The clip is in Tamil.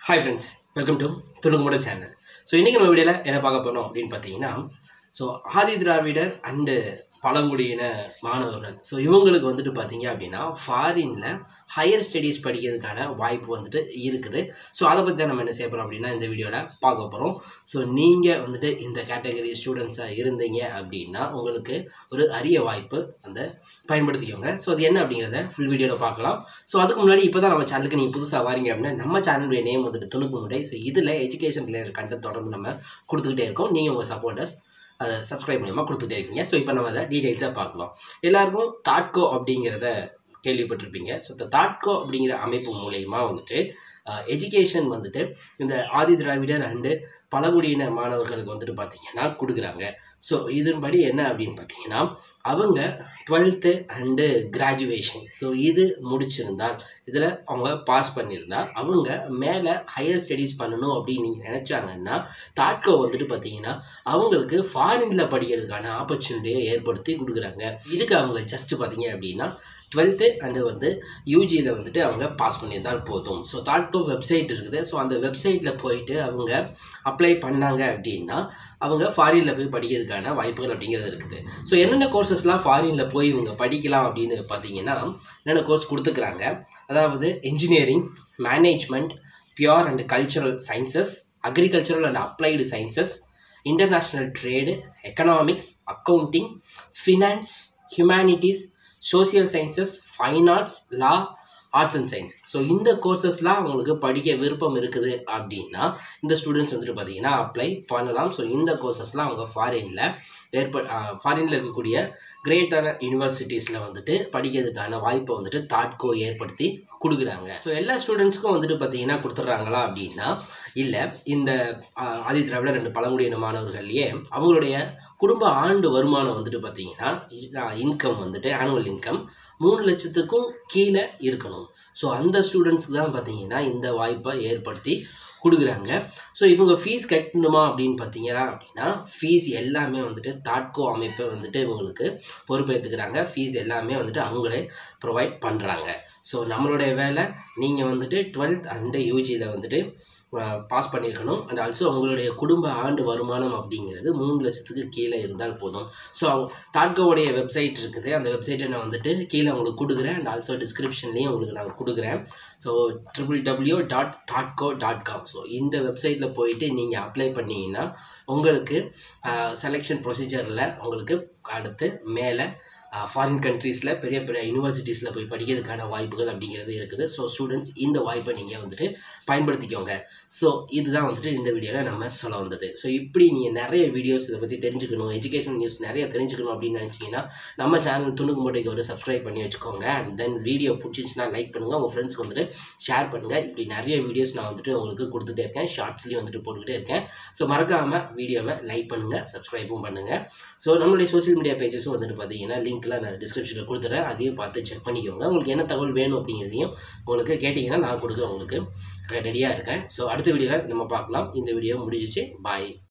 ஹாய் ஃப்ரெண்ட்ஸ் வெல்கம் டு துணுக்குமுட சேனல் ஸோ இன்றைக்கி நம்ம வீடியோவில் என்ன பார்க்க போகிறோம் அப்படின்னு பார்த்தீங்கன்னா ஸோ ஆதி திராவிடர் அண்டு பழங்குடியின மாணவர்கள் ஸோ இவங்களுக்கு வந்துட்டு பார்த்தீங்க அப்படின்னா ஃபாரினில் ஹையர் ஸ்டடீஸ் படிக்கிறதுக்கான வாய்ப்பு வந்துட்டு இருக்குது ஸோ அதை பற்றி தான் நம்ம என்ன செய்ய போகிறோம் அப்படின்னா இந்த வீடியோவில் பார்க்க போகிறோம் ஸோ நீங்கள் வந்துட்டு இந்த கேட்டகரி ஸ்டூடெண்ட்ஸாக இருந்தீங்க அப்படின்னா உங்களுக்கு ஒரு அரிய வாய்ப்பு அந்த பயன்படுத்திக்கோங்க ஸோ அது என்ன அப்படிங்கிறத ஃபுல் வீடியோவில் பார்க்கலாம் ஸோ அதுக்கு முன்னாடி இப்போ தான் நம்ம சேனலுக்கு நீங்கள் புதுசாக வாரீங்க அப்படின்னா நம்ம சேனலுடைய நேம் வந்துட்டு துணுக்கு முடை ஸோ இதில் எஜுகேஷன் ரிலேட்டட் கண்டென்ட் தொடர்ந்து நம்ம கொடுத்துக்கிட்டே இருக்கோம் நீங்கள் உங்கள் சப்போர்ட்டர்ஸ் அதை சப்ஸ்கிரைப் மூலியமாக கொடுத்துட்டே இருக்கீங்க ஸோ இப்போ நம்ம அதை டீட்டெயில்ஸாக பார்க்கலாம் எல்லாருக்கும் தாட்கோ அப்படிங்கிறத கேள்விப்பட்டிருப்பீங்க ஸோ இந்த தாட்கோ அப்படிங்கிற அமைப்பு மூலயமா வந்துட்டு எஜுகேஷன் வந்துட்டு இந்த ஆதி திராவிடர் அண்டு பழங்குடியின மாணவர்களுக்கு வந்துட்டு பார்த்தீங்கன்னா கொடுக்குறாங்க ஸோ இதன்படி என்ன அப்படின்னு பார்த்தீங்கன்னா அவங்க டுவெல்த்து அண்டு கிராஜுவேஷன் ஸோ இது முடிச்சிருந்தால் இதில் அவங்க பாஸ் பண்ணியிருந்தால் அவங்க மேலே ஹையர் ஸ்டடீஸ் பண்ணணும் அப்படின்னு நீங்கள் நினச்சாங்கன்னா தாட்கோ வந்துட்டு பார்த்தீங்கன்னா அவங்களுக்கு ஃபாரினில் படிக்கிறதுக்கான ஆப்பர்ச்சுனிட்டியை ஏற்படுத்தி கொடுக்குறாங்க இதுக்கு அவங்க ஜஸ்ட் பார்த்தீங்க அப்படின்னா டுவெல்த்து அண்டு வந்து யூஜியில் வந்துட்டு அவங்க பாஸ் பண்ணியிருந்தால் போதும் ஸோ தாட்கோ வெப்சைட் இருக்குது ஸோ அந்த வெப்சைட்டில் போயிட்டு அவங்க அப்ளை பண்ணாங்க அப்படின்னா அவங்க ஃபாரினில் போய் படிக்கிறதுக்கான வாய்ப்புகள் அப்படிங்கிறது இருக்குது ஸோ என்னென்ன கோர்சஸ்லாம் ஃபாரினில் போய் இவங்க படிக்கலாம் அப்படின்னு பார்த்தீங்கன்னா என்னென்ன கோர்ஸ் கொடுத்துக்கிறாங்க அதாவது engineering management pure and cultural sciences agricultural and applied sciences international trade economics accounting finance humanities social sciences fine arts law arts and science so இந்த கோர்சஸ்லாம் அவங்களுக்கு படிக்க விருப்பம் இருக்குது அப்படின்னா இந்த ஸ்டூடெண்ட்ஸ் வந்துட்டு பார்த்தீங்கன்னா அப்ளை பண்ணலாம் ஸோ இந்த கோர்சஸ்லாம் அவங்க ஃபாரினில் ஏற்ப ஃபாரினில் இருக்கக்கூடிய கிரேட்டான யூனிவர்சிட்டிஸில் வந்துட்டு படிக்கிறதுக்கான வாய்ப்பை வந்துட்டு தாட்கோ ஏற்படுத்தி கொடுக்குறாங்க ஸோ எல்லா ஸ்டூடெண்ட்ஸ்க்கும் வந்துட்டு பார்த்தீங்கன்னா கொடுத்துட்றாங்களா அப்படின்னா இல்லை இந்த ஆதி திராவிடர் ரெண்டு பழங்குடியின மாணவர்கள்லேயே அவங்களுடைய குடும்ப ஆண்டு வருமானம் வந்துட்டு பார்த்தீங்கன்னா இன்கம் வந்துட்டு ஆனுவல் இன்கம் மூணு லட்சத்துக்கும் கீழே இருக்கணும் ஸோ அந்த ஸ்டூடெண்ட்ஸ்க்கு தான் பார்த்தீங்கன்னா இந்த வாய்ப்பை ஏற்படுத்தி கொடுக்குறாங்க ஸோ இவங்க ஃபீஸ் கட்டணுமா அப்படின்னு பார்த்தீங்கன்னா அப்படின்னா ஃபீஸ் எல்லாமே வந்துட்டு தாட்கோ அமைப்பை வந்துட்டு இவங்களுக்கு பொறுப்பேற்றுக்கிறாங்க ஃபீஸ் எல்லாமே வந்துட்டு அவங்களே ப்ரொவைட் பண்ணுறாங்க ஸோ நம்மளுடைய வேலை நீங்கள் வந்துட்டு டுவெல்த் அண்டு யூஜியில் வந்துட்டு பாஸ் பண்ணியிருக்கணும் அண்ட் ஆல்சோ அவங்களுடைய குடும்ப ஆண்டு வருமானம் அப்படிங்கிறது மூணு லட்சத்துக்கு கீழே இருந்தால் போதும் ஸோ அவங்க தாட்கோவுடைய வெப்சைட் இருக்குது அந்த வெப்சைட்டை நான் வந்துட்டு கீழே உங்களுக்கு கொடுக்குறேன் அண்ட் ஆல்சோ டிஸ்கிரிப்ஷன்லேயும் உங்களுக்கு நான் கொடுக்குறேன் ஸோ ட்ரிபிள் டபிள்யூ டாட் தாட்கோ டாட் காம் ஸோ இந்த வெப்சைட்டில் போயிட்டு நீங்கள் அப்ளை பண்ணிங்கன்னா உங்களுக்கு செலெக்ஷன் ப்ரொசீஜரில் உங்களுக்கு அடுத்து மேலே ஃபாரின் கண்ட்ரீஸில் பெரிய பெரிய யூனிவர்சிட்டிஸில் போய் படிக்கிறதுக்கான வாய்ப்புகள் அப்படிங்கிறது இருக்குது ஸோ ஸ்டூடெண்ட்ஸ் இந்த வாய்ப்பை நீங்கள் வந்துட்டு பயன்படுத்திக்கோங்க ஸோ இதுதான் வந்துட்டு இந்த வீடியோவில் நம்ம சொல்ல வந்தது ஸோ இப்படி நீங்கள் நிறைய வீடியோஸ் இதை பற்றி தெரிஞ்சுக்கணும் எஜுகேஷன் நியூஸ் நிறைய தெரிஞ்சுக்கணும் அப்படின்னு நினச்சிங்கன்னா நம்ம சேனல் துணுக்கு மூட்டைக்கு ஒரு சப்ஸ்கிரைப் பண்ணி வச்சுக்கோங்க அண்ட் தென் வீடியோ பிடிச்சிச்சுன்னா லைக் பண்ணுங்கள் உங்கள் ஃப்ரெண்ட்ஸ்க்கு வந்துட்டு ஷேர் பண்ணுங்கள் இப்படி நிறைய வீடியோஸ் நான் வந்துட்டு உங்களுக்கு கொடுத்துட்டே இருக்கேன் ஷார்ட்ஸ்லேயும் வந்துட்டு போட்டுக்கிட்டே இருக்கேன் ஸோ மறக்காமல் வீடியோவை லைக் பண்ணுங்கள் சப்ஸ்கிரைபும் பண்ணுங்கள் ஸோ நம்மளுடைய சோசியல் மீடியா பேஜஸும் வந்துட்டு பார்த்தீங்கன்னா லிங்க்லாம் நான் டிஸ்கிரிப்ஷனில் கொடுத்துறேன் அதையும் பார்த்து செக் பண்ணிக்கோங்க உங்களுக்கு என்ன தகவல் வேணும் அப்படிங்கிறதையும் உங்களுக்கு கேட்டிங்கன்னா நான் கொடுக்க உங்களுக்கு ரெடியாக இருக்கேன் ஸோ அடுத்த வீடியோவில் நம்ம பார்க்கலாம் இந்த வீடியோ முடிஞ்சிச்சு பாய்